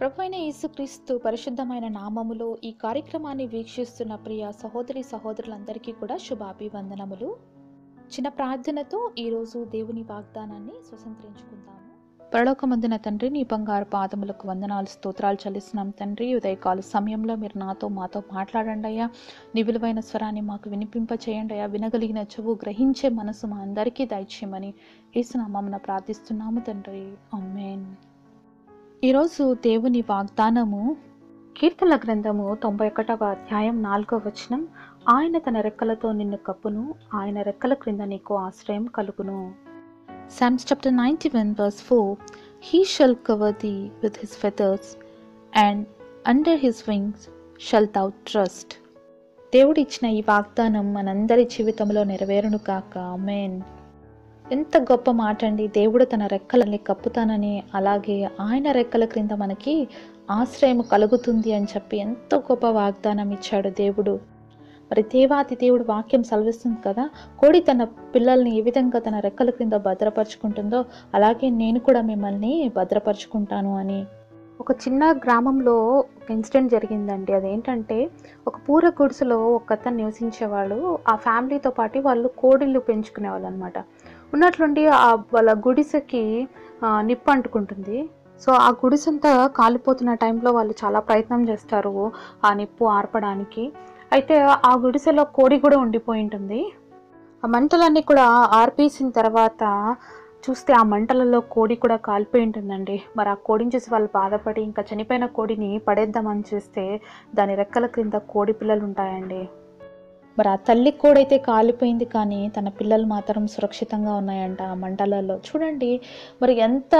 ప్రభు అయిన యేసుక్రీస్తు పరిశుద్ధమైన నామములో ఈ కార్యక్రమాన్ని వీక్షిస్తున్న ప్రియ సహోదరి సహోదరులందరికీ కూడా శుభాభివందనములు చిన్న ప్రార్థనతో ఈరోజు దేవుని వాగ్దానాన్ని స్వతంత్రించుకుందాము పరలోకమందున తండ్రి నీ బంగారు పాదములకు వందనాలు స్తోత్రాలు చెల్లిస్తున్నాం తండ్రి ఉదయకాల సమయంలో మీరు నాతో మాతో మాట్లాడండి అయ్యా నీ విలువైన స్వరాన్ని మాకు వినిపింప చేయండి అయ్యా వినగలిగిన చెవు గ్రహించే మనసు మా అందరికీ దయచేయమని ఏసునామమున ప్రార్థిస్తున్నాము తండ్రి అమ్మేన్ ఈరోజు దేవుని వాగ్దానము కీర్తనల గ్రంథము తొంభై ఒకటవ అధ్యాయం నాలుగవ వచనం ఆయన తన రెక్కలతో నిన్ను కప్పును ఆయన రెక్కల క్రింద నీకు ఆశ్రయం కలుగును Psalms chapter 91 verse 4 He shall cover thee with his feathers and under his wings shalt thou trust దేవుడు ఇచ్చిన ఈ వాగ్దానం మనందరి జీవితంలో నెరవేరును కాక ఆమేన్ ఎంత గొప్ప మాట అండి దేవుడు తన రెక్కలని కప్పుతానని అలాగే ఆయన రెక్కల క్రింద మనకి ఆశ్రయం కలుగుతుంది అని చెప్పి ఎంతో గొప్ప వాగ్దానం ఇచ్చాడు దేవుడు మరి దేవాతి దేవుడు వాక్యం సెలవిస్తుంది కదా కోడి తన పిల్లల్ని ఏ విధంగా తన రెక్కల క్రింద భద్రపరుచుకుంటుందో అలాగే నేను కూడా మిమ్మల్ని భద్రపరుచుకుంటాను అని ఒక చిన్న గ్రామంలో ఒక ఇన్సిడెంట్ జరిగిందండి అదేంటంటే ఒక పూర గుడిసెలో ఒక అతను నివసించేవాళ్ళు ఆ ఫ్యామిలీతో పాటు వాళ్ళు కోడిళ్ళు పెంచుకునేవాళ్ళు అనమాట ఉన్నట్లుండి ఆ వాళ్ళ గుడిసెకి ఆ, నిప్పు అంటుకుంటుంది సో ఆ గుడిసంతా కాలిపోతున్న టైంలో వాళ్ళు చాలా ప్రయత్నం చేస్తారు ఆ నిప్పు ఆర్పడానికి అయితే ఆ గుడిసెలో కోడి కూడా ఉండిపోయి ఉంటుంది ఆ మంటలన్నీ కూడా ఆర్పేసిన తర్వాత చూస్తే ఆ మంటలలో కోడి కూడా కాలిపోయి ఉంటుందండి మరి ఆ కోడిని చూసి వాళ్ళు బాధపడి ఇంకా చనిపోయిన కోడిని పడేద్దామని చూస్తే దాని రెక్కల క్రింద కోడి పిల్లలు ఉంటాయండి మరి ఆ తల్లి కోడైతే కాలిపోయింది కానీ తన పిల్లలు మాత్రం సురక్షితంగా ఉన్నాయంట ఆ మంటలలో చూడండి మరి ఎంత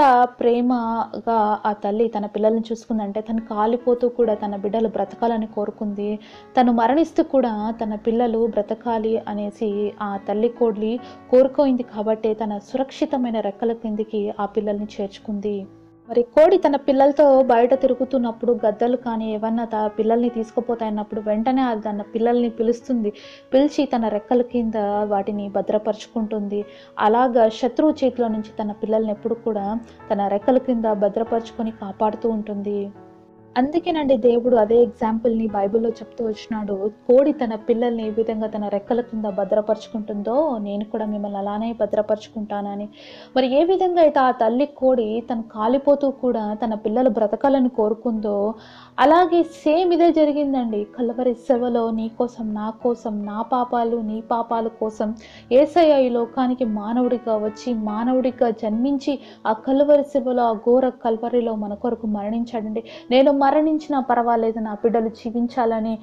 ప్రేమగా ఆ తల్లి తన పిల్లల్ని చూసుకుందంటే తను కాలిపోతూ కూడా తన బిడ్డలు బ్రతకాలని కోరుకుంది తను మరణిస్తూ కూడా తన పిల్లలు బ్రతకాలి అనేసి ఆ తల్లి కోడ్లి కోరుకోయింది కాబట్టి తన సురక్షితమైన రెక్కల కిందికి ఆ పిల్లల్ని చేర్చుకుంది మరి కోడి తన పిల్లలతో బయట తిరుగుతున్నప్పుడు గద్దలు కానీ ఏమన్నా తా పిల్లల్ని తీసుకుపోతాయన్నప్పుడు వెంటనే అది తన పిల్లల్ని పిలుస్తుంది పిలిచి తన రెక్కల కింద వాటిని భద్రపరుచుకుంటుంది అలాగా శత్రువు చేతిలో నుంచి తన పిల్లల్ని ఎప్పుడు కూడా తన రెక్కల కింద భద్రపరుచుకొని కాపాడుతూ ఉంటుంది అందుకేనండి దేవుడు అదే ఎగ్జాంపుల్ని బైబిల్లో చెప్తూ వచ్చినాడు కోడి తన పిల్లల్ని ఏ విధంగా తన రెక్కల కింద భద్రపరుచుకుంటుందో నేను కూడా మిమ్మల్ని అలానే భద్రపరుచుకుంటానని మరి ఏ విధంగా అయితే ఆ తల్లి కోడి తను కాలిపోతూ కూడా తన పిల్లలు బ్రతకాలని కోరుకుందో అలాగే సేమ్ ఇదే జరిగిందండి కలవరి సేవలో నీ కోసం నా కోసం నా పాపాలు నీ పాపాల కోసం ఏసయ్య ఈ లోకానికి మానవుడిగా వచ్చి మానవుడిగా జన్మించి ఆ కలువరి సేవలో ఆ ఘోర కల్వరిలో మన కొరకు మరణించాడండి నేను మరణించినా పర్వాలేదు నా బిడ్డలు జీవించాలని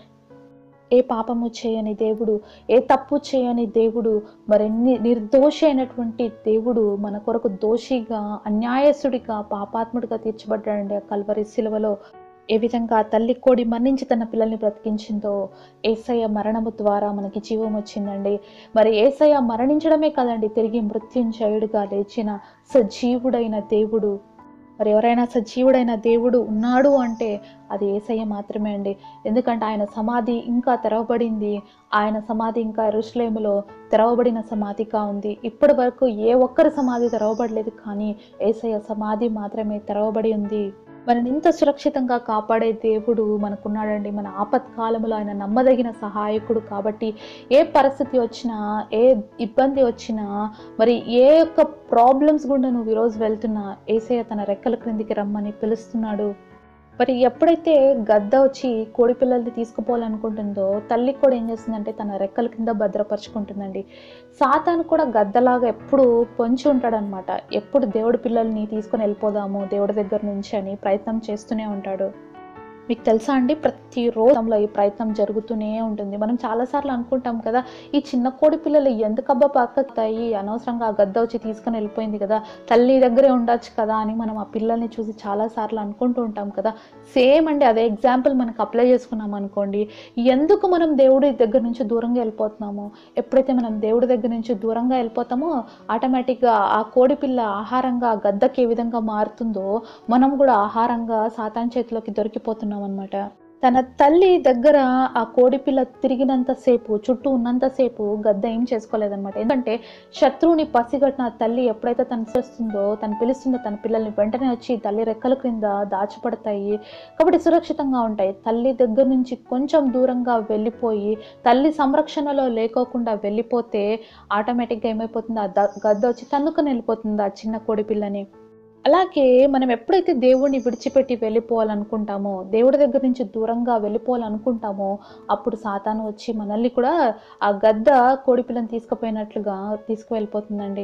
ఏ పాపము చేయని దేవుడు ఏ తప్పు చేయని దేవుడు మరెన్ని నిర్దోషి అయినటువంటి దేవుడు మన కొరకు దోషిగా అన్యాయసుడిగా పాపాత్ముడిగా తీర్చబడ్డాడండి ఆ కల్వరి శిలువలో ఏ విధంగా ఆ తల్లి కోడి మరణించి తన పిల్లల్ని బ్రతికించిందో ఏసయ్య మరణము ద్వారా మనకి జీవం వచ్చిందండి మరి ఏసయ్య మరణించడమే కాదండి తిరిగి మృత్యుంజయుడిగా లేచిన సజీవుడైన దేవుడు మరి ఎవరైనా సజీవుడైన దేవుడు ఉన్నాడు అంటే అది ఏసయ్య మాత్రమే అండి ఎందుకంటే ఆయన సమాధి ఇంకా తెరవబడింది ఆయన సమాధి ఇంకా ఎరుశ్లేములో తెరవబడిన సమాధిగా ఉంది ఇప్పటి వరకు ఏ ఒక్కరి సమాధి తెరవబడలేదు కానీ ఏసయ్య సమాధి మాత్రమే తెరవబడి ఉంది మనని ఇంత సురక్షితంగా కాపాడే దేవుడు మనకున్నాడండి మన ఆపత్కాలంలో ఆయన నమ్మదగిన సహాయకుడు కాబట్టి ఏ పరిస్థితి వచ్చినా ఏ ఇబ్బంది వచ్చినా మరి ఏ యొక్క ప్రాబ్లమ్స్ గుండా నువ్వు ఈరోజు వెళ్తున్నా ఏసయ్య తన రెక్కల క్రిందికి రమ్మని పిలుస్తున్నాడు మరి ఎప్పుడైతే గద్ద వచ్చి కోడి పిల్లల్ని తీసుకుపోవాలనుకుంటుందో తల్లి కూడా ఏం చేస్తుందంటే తన రెక్కల కింద భద్రపరుచుకుంటుందండి సాతాను కూడా గద్దలాగా ఎప్పుడు పొంచి ఉంటాడనమాట ఎప్పుడు దేవుడి పిల్లల్ని తీసుకొని వెళ్ళిపోదాము దేవుడి దగ్గర నుంచి అని ప్రయత్నం చేస్తూనే ఉంటాడు మీకు తెలుసా అండి ప్రతిరోజులో ఈ ప్రయత్నం జరుగుతూనే ఉంటుంది మనం చాలాసార్లు అనుకుంటాం కదా ఈ చిన్న కోడి పిల్లలు ఎందుకబ్బా పక్కతాయి అనవసరంగా ఆ గద్ద వచ్చి తీసుకొని వెళ్ళిపోయింది కదా తల్లి దగ్గరే ఉండొచ్చు కదా అని మనం ఆ పిల్లల్ని చూసి చాలాసార్లు అనుకుంటూ ఉంటాం కదా సేమ్ అండి అదే ఎగ్జాంపుల్ మనకు అప్లై చేసుకున్నాం అనుకోండి ఎందుకు మనం దేవుడి దగ్గర నుంచి దూరంగా వెళ్ళిపోతున్నామో ఎప్పుడైతే మనం దేవుడి దగ్గర నుంచి దూరంగా వెళ్ళిపోతామో ఆటోమేటిక్గా ఆ కోడి పిల్ల ఆహారంగా ఆ గద్దకి ఏ విధంగా మారుతుందో మనం కూడా ఆహారంగా సాతాన్ చేతిలోకి దొరికిపోతున్నాం అనమాట తన తల్లి దగ్గర ఆ కోడిపిల్ల తిరిగినంతసేపు చుట్టూ ఉన్నంతసేపు గద్ద ఏం చేసుకోలేదన్నమాట ఎందుకంటే శత్రువుని పసిగట్టిన తల్లి ఎప్పుడైతే తను చేస్తుందో తను పిలుస్తుందో తన పిల్లల్ని వెంటనే వచ్చి తల్లి రెక్కల క్రింద దాచిపడతాయి కాబట్టి సురక్షితంగా ఉంటాయి తల్లి దగ్గర నుంచి కొంచెం దూరంగా వెళ్ళిపోయి తల్లి సంరక్షణలో లేకోకుండా వెళ్ళిపోతే ఆటోమేటిక్గా ఏమైపోతుంది ఆ ద- గద్ద వచ్చి తన్నుకొని వెళ్ళిపోతుంది ఆ చిన్న కోడి పిల్లని అలాగే మనం ఎప్పుడైతే దేవుడిని విడిచిపెట్టి వెళ్ళిపోవాలనుకుంటామో దేవుడి దగ్గర నుంచి దూరంగా వెళ్ళిపోవాలనుకుంటామో అప్పుడు సాతాను వచ్చి మనల్ని కూడా ఆ గద్ద కోడిపిల్లని తీసుకుపోయినట్లుగా తీసుకువెళ్ళిపోతుందండి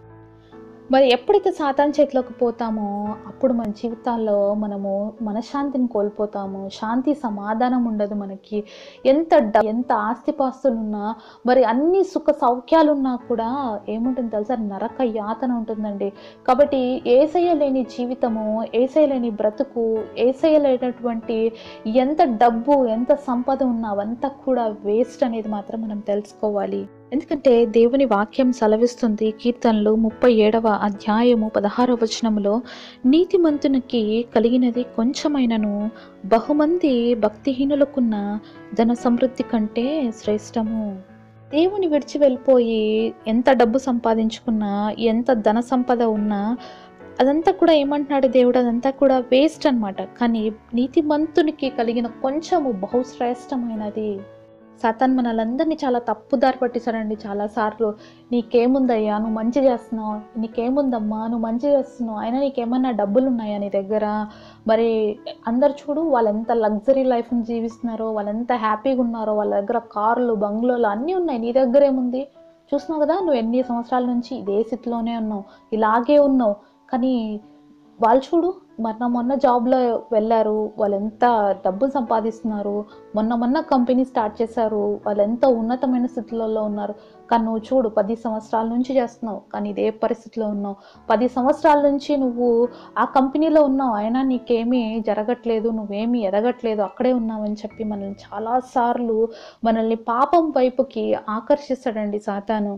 మరి ఎప్పుడైతే సాతాన్ చేతిలోకి పోతామో అప్పుడు మన జీవితాల్లో మనము మనశ్శాంతిని కోల్పోతాము శాంతి సమాధానం ఉండదు మనకి ఎంత డ- ఎంత ఆస్తిపాస్తులు ఉన్నా మరి అన్ని సుఖ సౌఖ్యాలు ఉన్నా కూడా ఏముంటుంది తెలుసా నరక యాతన ఉంటుందండి కాబట్టి ఏసయ్య లేని జీవితము ఏసయ్య లేని బ్రతుకు ఏసయ్య లేనటువంటి ఎంత డబ్బు ఎంత సంపద ఉన్నా అవంతా కూడా వేస్ట్ అనేది మాత్రం మనం తెలుసుకోవాలి ఎందుకంటే దేవుని వాక్యం సెలవిస్తుంది కీర్తనలు ముప్పై ఏడవ అధ్యాయము పదహారవ వచనములో నీతిమంతునికి కలిగినది కొంచెమైనను బహుమంది భక్తిహీనులకున్న ధన సమృద్ధి కంటే శ్రేష్టము దేవుని విడిచి వెళ్ళిపోయి ఎంత డబ్బు సంపాదించుకున్నా ఎంత ధన సంపద ఉన్నా అదంతా కూడా ఏమంటున్నాడు దేవుడు అదంతా కూడా వేస్ట్ అన్నమాట కానీ నీతిమంతునికి కలిగిన కొంచెము బహుశ్రేష్టమైనది సతన్ మనలందరినీ చాలా తప్పుదారి పట్టించాడండి చాలాసార్లు నీకేముందయ్యా నువ్వు మంచి చేస్తున్నావు నీకేముందమ్మా నువ్వు మంచి చేస్తున్నావు అయినా నీకేమన్నా డబ్బులు ఉన్నాయా నీ దగ్గర మరి అందరు చూడు వాళ్ళు ఎంత లగ్జరీ లైఫ్ని జీవిస్తున్నారో వాళ్ళు ఎంత హ్యాపీగా ఉన్నారో వాళ్ళ దగ్గర కార్లు బంగ్లోలు అన్నీ ఉన్నాయి నీ దగ్గర ఏముంది చూస్తున్నావు కదా నువ్వు ఎన్ని సంవత్సరాల నుంచి ఇదే స్థితిలోనే ఉన్నావు ఇలాగే ఉన్నావు కానీ వాళ్ళు చూడు మొన్న మొన్న జాబ్లో వెళ్ళారు వాళ్ళు ఎంత డబ్బు సంపాదిస్తున్నారు మొన్న మొన్న కంపెనీ స్టార్ట్ చేశారు వాళ్ళు ఎంత ఉన్నతమైన స్థితిలో ఉన్నారు కానీ నువ్వు చూడు పది సంవత్సరాల నుంచి చేస్తున్నావు కానీ ఇదే పరిస్థితిలో ఉన్నావు పది సంవత్సరాల నుంచి నువ్వు ఆ కంపెనీలో ఉన్నావు అయినా నీకేమీ జరగట్లేదు నువ్వేమీ ఎదగట్లేదు అక్కడే ఉన్నావని చెప్పి మనల్ని చాలాసార్లు మనల్ని పాపం వైపుకి ఆకర్షిస్తాడండి సాతాను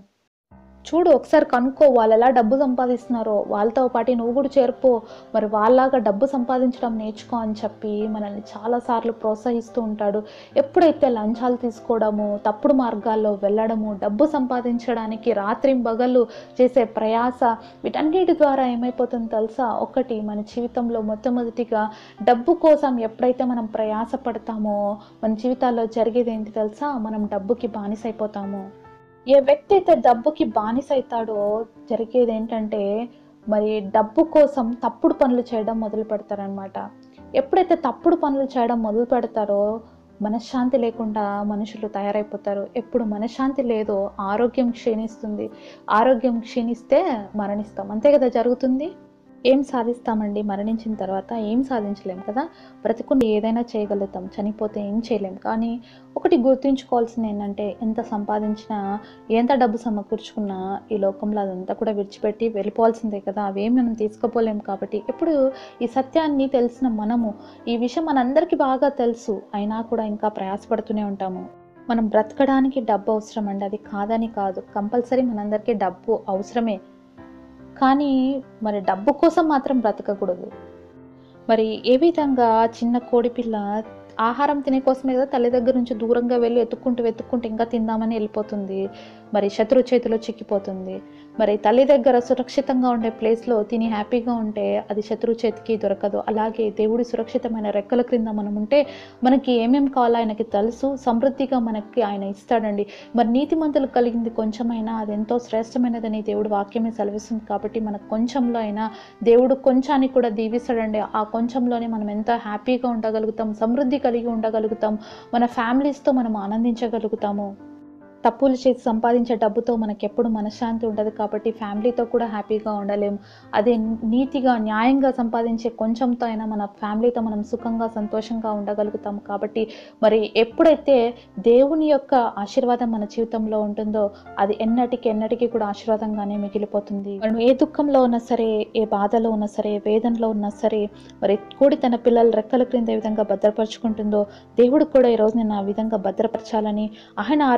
చూడు ఒకసారి కనుక్కో వాళ్ళు ఎలా డబ్బు సంపాదిస్తున్నారో వాళ్ళతో పాటు నువ్వు కూడా చేరిపో మరి వాళ్ళలాగా డబ్బు సంపాదించడం నేర్చుకో అని చెప్పి మనల్ని చాలాసార్లు ప్రోత్సహిస్తూ ఉంటాడు ఎప్పుడైతే లంచాలు తీసుకోవడము తప్పుడు మార్గాల్లో వెళ్ళడము డబ్బు సంపాదించడానికి రాత్రింబగళ్ళు చేసే ప్రయాస వీటన్నిటి ద్వారా ఏమైపోతుందో తెలుసా ఒకటి మన జీవితంలో మొట్టమొదటిగా డబ్బు కోసం ఎప్పుడైతే మనం ప్రయాస పడతామో మన జీవితాల్లో జరిగేది ఏంటి తెలుసా మనం డబ్బుకి బానిసైపోతాము ఏ వ్యక్తి అయితే డబ్బుకి బానిస అవుతాడో జరిగేది ఏంటంటే మరి డబ్బు కోసం తప్పుడు పనులు చేయడం మొదలు పెడతారనమాట ఎప్పుడైతే తప్పుడు పనులు చేయడం మొదలు పెడతారో మనశ్శాంతి లేకుండా మనుషులు తయారైపోతారు ఎప్పుడు మనశ్శాంతి లేదో ఆరోగ్యం క్షీణిస్తుంది ఆరోగ్యం క్షీణిస్తే మరణిస్తాం అంతే కదా జరుగుతుంది ఏం సాధిస్తామండి మరణించిన తర్వాత ఏం సాధించలేం కదా బ్రతికుండి ఏదైనా చేయగలుగుతాం చనిపోతే ఏం చేయలేం కానీ ఒకటి గుర్తుంచుకోవాల్సింది ఏంటంటే ఎంత సంపాదించినా ఎంత డబ్బు సమకూర్చుకున్నా ఈ లోకంలో అదంతా కూడా విడిచిపెట్టి వెళ్ళిపోవాల్సిందే కదా అవేం మనం తీసుకుపోలేం కాబట్టి ఎప్పుడు ఈ సత్యాన్ని తెలిసిన మనము ఈ విషయం మనందరికీ బాగా తెలుసు అయినా కూడా ఇంకా ప్రయాసపడుతూనే ఉంటాము మనం బ్రతకడానికి డబ్బు అవసరం అండి అది కాదని కాదు కంపల్సరీ మనందరికీ డబ్బు అవసరమే కానీ మరి డబ్బు కోసం మాత్రం బ్రతకకూడదు మరి ఏ విధంగా చిన్న కోడిపిల్ల ఆహారం తినే కోసమే కదా తల్లి దగ్గర నుంచి దూరంగా వెళ్ళి ఎత్తుక్కుంటూ వెతుక్కుంటూ ఇంకా తిందామని వెళ్ళిపోతుంది మరి శత్రు చేతిలో చిక్కిపోతుంది మరి తల్లి దగ్గర సురక్షితంగా ఉండే ప్లేస్లో తిని హ్యాపీగా ఉంటే అది శత్రు చేతికి దొరకదు అలాగే దేవుడి సురక్షితమైన రెక్కల క్రింద మనం ఉంటే మనకి ఏమేం కావాలో ఆయనకి తెలుసు సమృద్ధిగా మనకి ఆయన ఇస్తాడండి మరి నీతిమంతులకు కలిగింది కొంచెమైనా అది ఎంతో శ్రేష్టమైనదని దేవుడు వాక్యమే సెలవిస్తుంది కాబట్టి మనకు కొంచెంలో అయినా దేవుడు కొంచాన్ని కూడా దీవిస్తాడండి ఆ కొంచెంలోనే మనం ఎంత హ్యాపీగా ఉండగలుగుతాం సమృద్ధి కలిగి ఉండగలుగుతాం మన ఫ్యామిలీస్తో మనం ఆనందించగలుగుతాము తప్పులు చేసి సంపాదించే డబ్బుతో మనకి ఎప్పుడు మనశ్శాంతి ఉండదు కాబట్టి ఫ్యామిలీతో కూడా హ్యాపీగా ఉండలేం అదే నీతిగా న్యాయంగా సంపాదించే కొంచెంతో అయినా మన ఫ్యామిలీతో మనం సుఖంగా సంతోషంగా ఉండగలుగుతాం కాబట్టి మరి ఎప్పుడైతే దేవుని యొక్క ఆశీర్వాదం మన జీవితంలో ఉంటుందో అది ఎన్నటికి ఎన్నటికీ కూడా ఆశీర్వాదంగానే మిగిలిపోతుంది మనం ఏ దుఃఖంలో ఉన్నా సరే ఏ బాధలో ఉన్నా సరే వేదనలో ఉన్నా సరే మరి కూడి తన పిల్లలు రెక్కల క్రింద ఏ విధంగా భద్రపరుచుకుంటుందో దేవుడు కూడా ఈరోజు నేను ఆ విధంగా భద్రపరచాలని ఆయన ఆరోగ్యకరమైన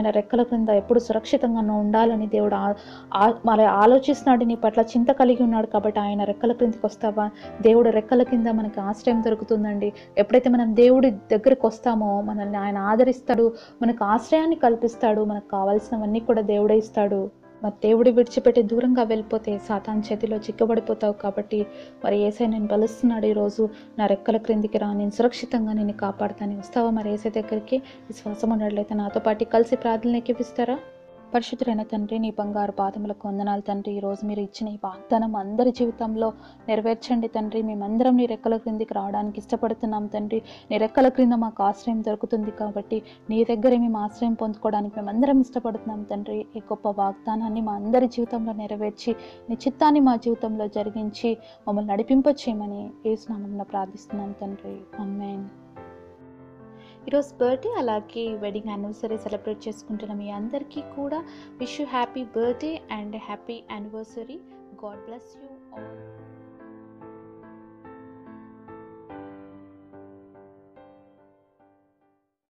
పరిశుద్ధమైన రెక్కల క్రింద ఎప్పుడు సురక్షితంగా నువ్వు ఉండాలని దేవుడు ఆ- ఆ- మరి ఆలోచిస్తున్నాడు నీ పట్ల చింత కలిగి ఉన్నాడు కాబట్టి ఆయన రెక్కల క్రిందికి వస్తావా దేవుడు రెక్కల కింద మనకి ఆశ్రయం దొరుకుతుందండి ఎప్పుడైతే మనం దేవుడి దగ్గరికి వస్తామో మనల్ని ఆయన ఆదరిస్తాడు మనకు ఆశ్రయాన్ని కల్పిస్తాడు మనకు కావాల్సినవన్నీ కూడా దేవుడే ఇస్తాడు మరి దేవుడి విడిచిపెట్టి దూరంగా వెళ్ళిపోతే సాతాన్ చేతిలో చిక్కబడిపోతావు కాబట్టి మరి ఏసై నేను బలుస్తున్నాడు ఈరోజు నా రెక్కల క్రిందికి రా నేను సురక్షితంగా నేను కాపాడుతాను వస్తావా మరి ఏసై దగ్గరికి విశ్వాసం ఉన్నట్లయితే నాతో పాటు కలిసి ప్రార్థనలు ఎక్కిపిస్తారా పరిశుద్ధులైన తండ్రి నీ బంగారు పాదములకు వందనాలు తండ్రి ఈరోజు మీరు ఇచ్చిన ఈ వాగ్దానం అందరి జీవితంలో నెరవేర్చండి తండ్రి మేమందరం నీ రెక్కల క్రిందికి రావడానికి ఇష్టపడుతున్నాం తండ్రి నీ రెక్కల క్రింద మాకు ఆశ్రయం దొరుకుతుంది కాబట్టి నీ దగ్గరే మేము ఆశ్రయం పొందుకోవడానికి మేమందరం ఇష్టపడుతున్నాం తండ్రి ఈ గొప్ప వాగ్దానాన్ని మా అందరి జీవితంలో నెరవేర్చి నీ చిత్తాన్ని మా జీవితంలో జరిగించి మమ్మల్ని నడిపింపచేయమని ఏసునామంలో ప్రార్థిస్తున్నాం తండ్రి అమ్మేన్ ఈరోజు బర్త్డే అలాగే వెడ్డింగ్ యానివర్సరీ సెలబ్రేట్ చేసుకుంటున్న మీ అందరికీ కూడా wish you happy birthday and happy anniversary God bless you all